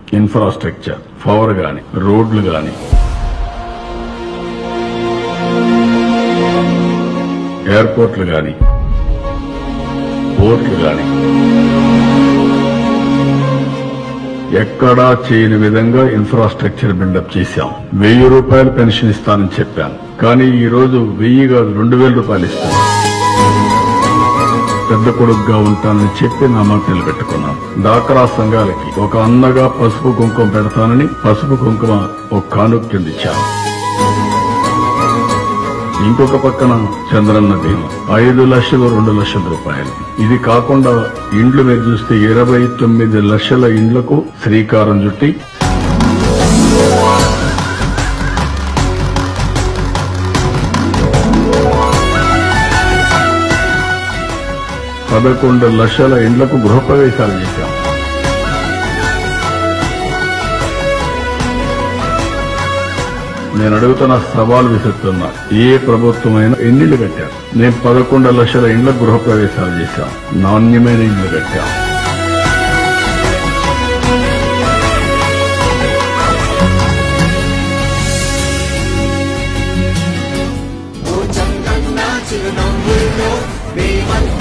infrastructure power గాని రోడ్లు గాని ఎయిర్పోర్ట్లు గాని పోర్ట్లు గాని ఎక్కడా చేయని విధంగా ఇన్ఫ్రాస్ట్రక్చర్ బిల్డప్ చేశాం వెయ్యి రూపాయలు పెన్షన్ ఇస్తానని చెప్పాను కానీ ఈ రోజు వెయ్యి కాదు రెండు వేల రూపాయలు ఇస్తాను పెద్ద కొడుకుగా ఉంటానని చెప్పి నా మాట నిలబెట్టుకున్నాను డాక్రా సంఘాలకి ఒక అన్నగా పసుపు కుంకుమ పెడతానని పసుపు కుంకుమ ఒక కానుక కింద ఇచ్చాను ఇంకొక పక్కన చంద్రన్న బీమా ఐదు లక్షలు రెండు లక్షల రూపాయలు ఇది కాకుండా ఇండ్లు మీరు చూస్తే ఇరవై తొమ్మిది లక్షల ఇండ్లకు శ్రీకారం చుట్టి పదకొండు లక్షల ఇండ్లకు గృహప్రవేశాలు చేశాం నేను అడుగుతున్న సవాల్ విసురుతున్నా ఏ ప్రభుత్వమైనా ఎన్నిళ్ళు కట్టారు నేను పదకొండు లక్షల ఇండ్ల గృహప్రవేశాలు చేశాం నాణ్యమైన ఇండ్లు కట్టాం ఓ చందన్న చిరునవ్వుల్లో మేమంతా